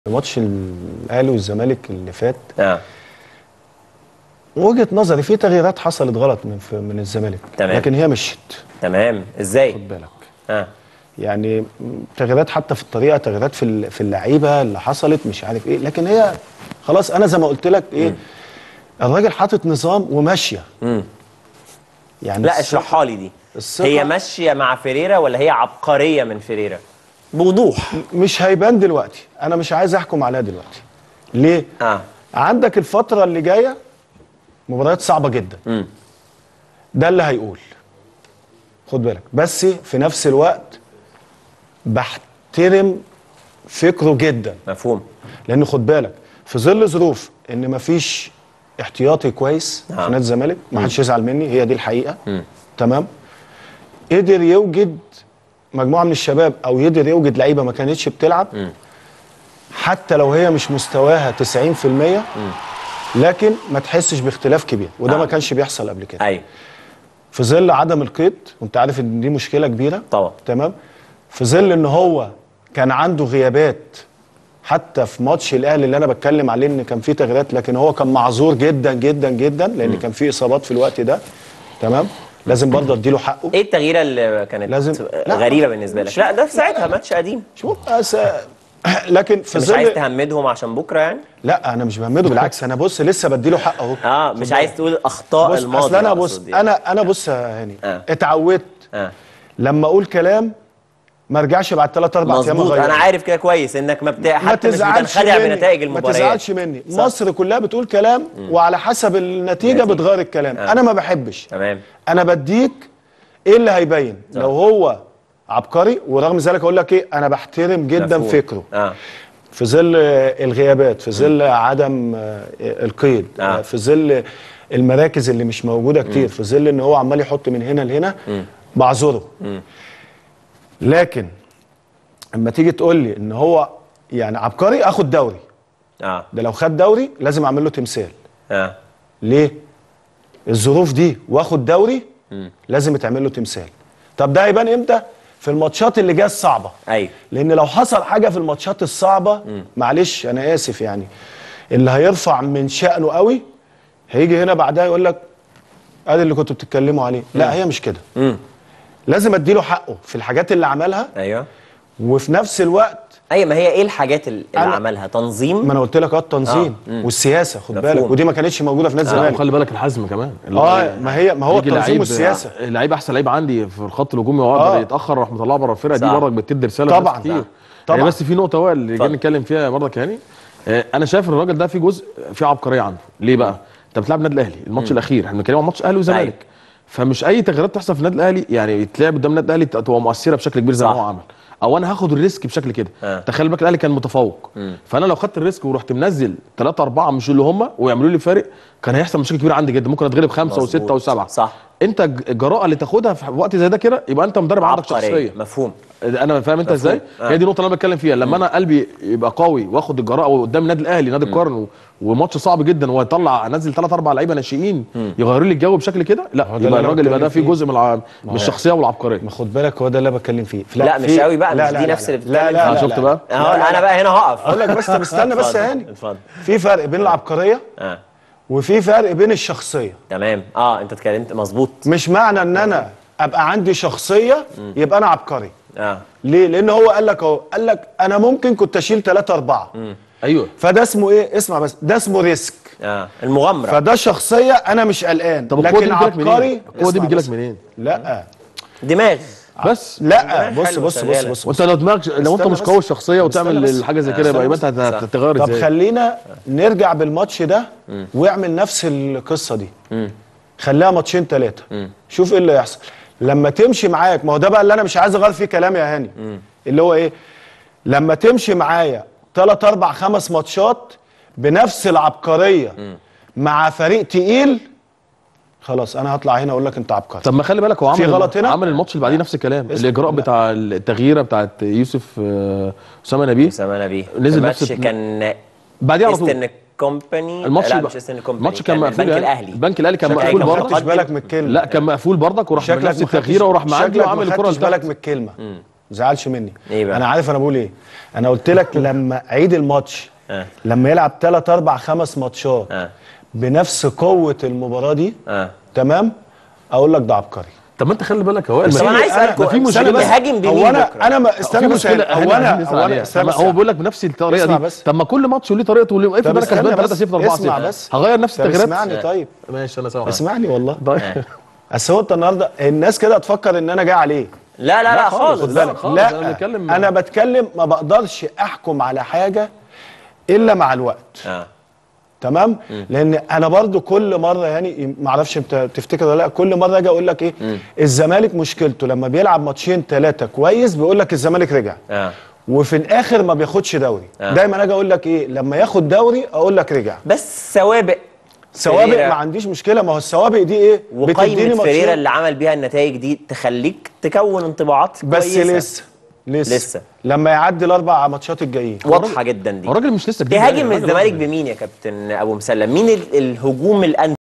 ماتش الاهلي والزمالك اللي فات اه وجهه نظري في تغييرات حصلت غلط من في من الزمالك تمام. لكن هي مشيت تمام ازاي خد بالك اه يعني تغييرات حتى في الطريقه تغييرات في ال- في اللعيبه اللي حصلت مش عارف ايه لكن هي خلاص انا زي ما قلت لك ايه الراجل حاطط نظام وماشيه امم يعني لا الثقة- اشرحها لي دي الثقة- هي ماشيه مع فيريرا ولا هي عبقريه من فيريرا بوضوح مش هيبان دلوقتي انا مش عايز احكم عليها دلوقتي ليه اه عندك الفتره اللي جايه مباريات صعبه جدا امم ده اللي هيقول خد بالك بس في نفس الوقت بحترم فكره جدا مفهوم لان خد بالك في ظل ظروف ان مفيش احتياطي كويس آه. في نادي الزمالك ما حدش يزعل مني هي دي الحقيقه مم. تمام قدر يوجد مجموعه من الشباب او يقدر يوجد لعيبه ما كانتش بتلعب مم. حتى لو هي مش مستواها 90% لكن ما تحسش باختلاف كبير وده آه. ما كانش بيحصل قبل كده ايوه في ظل عدم القيد وانت عارف ان دي مشكله كبيره طبعا تمام في ظل ان هو كان عنده غيابات حتى في ماتش الاهلي اللي انا بتكلم عليه ان كان فيه تغييرات لكن هو كان معذور جدا جدا جدا لان كان فيه اصابات في الوقت ده تمام لازم برضه اديله حقه ايه التغييره اللي كانت لازم- لا. غريبه بالنسبه لك لا ده في ساعتها ماتش قديم شوف أس... لكن في مش عايز ظل تهمدهم عشان بكره يعني لا انا مش بهمده بالعكس انا بص لسه بديله حقه اهو اه مش عايز تقول اخطاء بص الماضي اصل انا بص أقصد يعني. انا انا بص يا هاني آه. اتعودت اه لما اقول كلام ما ارجعش بعد ثلاث اربع ايام مظبوط اغيره انا عارف كده كويس انك ما بت... ما حتى مش تزعلش بتنخدع مني بنتائج ما المباريات تزعلش مني صح. مصر كلها بتقول كلام وعلى حسب النتيجه نتيجة. بتغير الكلام آه. انا ما بحبش تمام انا بديك ايه اللي هيبين لو هو عبقري ورغم ذلك اقول لك ايه انا بحترم جدا مفهوم. فكره اه في ظل آه، الغيابات في ظل عدم آه، القيد آه. آه. في ظل المراكز اللي مش موجوده كتير في ظل ان هو عمال يحط من هنا لهنا بعذره لكن اما تيجي تقول لي ان هو يعني عبقري اخد دوري اه ده لو خد دوري لازم اعمل له تمثال اه ليه الظروف دي واخد دوري لازم يتعمل له تمثال طب ده هيبان امتى في الماتشات اللي جايه الصعبه ايوه لان لو حصل حاجه في الماتشات الصعبه معلش انا اسف يعني اللي هيرفع من شأنه قوي هيجي هنا بعدها يقول لك ادي اللي كنتوا بتتكلموا عليه لا هي مش كده امم لازم اديله حقه في الحاجات اللي عملها ايوه وفي نفس الوقت ايوه ما هي ايه الحاجات اللي أنا- عملها تنظيم ما انا قلت لك اه التنظيم آه. مم. والسياسه خد مفهوم. بالك ودي ما كانتش موجوده في نادي لا الزمالك وخلي بالك الحزم كمان اللي اه هو ما هي ما هو يجي التنظيم لعيب- والسياسه لعيب احسن لعيب عندي في الخط الهجومي ويقدر آه. يتاخر راح مطلعه بره الفرقه دي صح. برضك بتدي رساله طبعاً. لناس كتير صح. طبعاً. يعني بس في نقطه هو اللي اتفضل. جاي نتكلم فيها برضك يعني آه، انا شايف ان الراجل ده في جزء في عبقريه عنده ليه بقى انت بتلعب النادي الاهلي الماتش الاخير احنا بنتكلم عن ماتش اهلي وزمالك أيوة. فمش اي تغييرات تحصل في النادي الاهلي يعني يتلعب قدام النادي الاهلي تبقى مؤثره بشكل كبير زي ما صح. هو عمل او انا هاخد الريسك بشكل كده آه. تخيل بالك الاهلي كان متفوق فانا لو خدت الريسك ورحت منزل ثلاثة أربعة مش اللي هم ويعملوا لي فارق كان هيحصل مشاكل كبيره عندي جدا ممكن اتغلب خمسه مظبوط. وسته وسبعه صح انت الج- الجراءه اللي تاخدها في وقت زي ده كده يبقى انت مدرب عندك عبقرية. شخصيه مفهوم انا فاهم انت ازاي آه. هي دي النقطه اللي انا بتكلم فيها لما انا قلبي يبقى قوي واخد الجراءه قدام النادي الاهلي نادي القرن و- وماتش صعب جدا واطلع انزل ثلاث اربع لعيبه ناشئين يغيروا لي الجو بشكل كده لا هو ده اللي يبقى أنا الراجل يبقى ده بتكلم فيه فيه. جزء من الع... من الشخصيه والعبقريه ما خد بالك هو ده اللي انا بتكلم فيه لا، مش في- قوي بقى، لا مش لا دي لا نفس لا. اللي لا بتتكلم لا آه، لا شفت لا. بقى اهو انا بقى هنا هقف اقول لك بس طب استنى بس يا هاني اتفضل في فرق بين العبقريه اه وفي فرق بين الشخصيه تمام اه انت اتكلمت مظبوط مش معنى ان انا ابقى عندي شخصيه يبقى انا عبقري اه ليه لان هو قال لك اهو قال لك انا ممكن كنت اشيل ثلاثة أربعة ايوه فده اسمه ايه اسمع بس ده اسمه ريسك اه المغامره فده شخصيه انا مش قلقان طب القوه دي لكن بتجيلك منين عبقري القوه دي اسمع بتجيلك بس. منين لا دماغ بس لا دماغ بص حلوة بص بص شغالة. بص وانت لو دماغك لو انت استنى مش بس. قوي الشخصيه استنى وتعمل بس. الحاجه زي كده يبقى يبقى انت صح. هتتغير طب ازاي خلينا نرجع بالماتش ده واعمل نفس القصه دي خليها ماتشين ثلاثه شوف ايه اللي يحصل لما تمشي معاك ما هو ده بقى اللي انا مش عايز اغير فيه كلام يا هاني اللي هو ايه لما تمشي معايا ثلاث اربع خمس ماتشات بنفس العبقريه مع فريق تقيل خلاص انا هطلع هنا اقول لك انت عبقري طب ما خلي بالك هو عمل في غلط هنا؟ عمل الماتش اللي بعديه نفس الكلام اسم- الاجراء لا. بتاع التغييره بتاعت يوسف آه، اسامه نبيه سامعنا بيه نزل الماتش نفس- كان بعديها على طول ايسترن كومباني الماتش لا يبقى- مش ايسترن كومباني الماتش كان مقفول البنك يعني. الاهلي البنك الاهلي كان شكلك مقفول كان ما برضه خدتش بالك من الكلمه لا كان مقفول برضك وراح من شكلك نفس ما خدتش- التغييره وراح معدي شكلك وعامل ما الكره خدتش بالك لتحت من الكلمه زعلش مني إيه بقى؟ انا عارف انا بقول ايه انا قلت لك لما عيد الماتش آه. لما يلعب 3 4 5 ماتشات آه. بنفس قوه المباراه دي اه تمام اقول لك ده عبقري طب ما انت خلي بالك هو طب انا عايز اسالكم ما في استنى مشكله بس هاجم بمين هو انا بكرة؟ انا ما في استنى بس مشكله هو انا هو انا استنى طب بس هو بيقول لك بنفس الطريقه اسمع دي بس. طب ما كل ماتش وليه طريقته وليه افرض طب انا كسبان استنى 3 بس 0 4 اسمع 0 بس. هغير نفس طب التغييرات اسمعني طيب ماشي انا سامع اسمعني والله طيب اصل هو انت النهارده الناس كده هتفكر ان انا جاي عليه لا لا لا خالص خالص، خد بالك. خالص، لا أنا بتكلم- انا بتكلم ما بقدرش احكم على حاجه الا مع الوقت اه تمام لان انا برضو كل مره يعني ما اعرفش انت تفتكر ولا لا كل مره اجي اقول لك ايه الزمالك مشكلته لما بيلعب ماتشين ثلاثه كويس بيقول لك الزمالك رجع اه وفي الاخر ما بياخدش دوري آه. دايما اجي اقول لك ايه لما ياخد دوري اقول لك رجع بس سوابق سوابق فريرة ما عنديش مشكله ما هو السوابق دي ايه وقائمه فريرة ماتشين. اللي عمل بيها النتائج دي تخليك تكون انطباعات بس كويسة. لسه لسه لسه. لما يعدي الاربع ماتشات الجايين واضحه جدا دي الراجل مش لسه جديد تهاجم يعني، الراجل الزمالك واحد. بمين يا كابتن ابو مسلم مين ال- الهجوم الانسب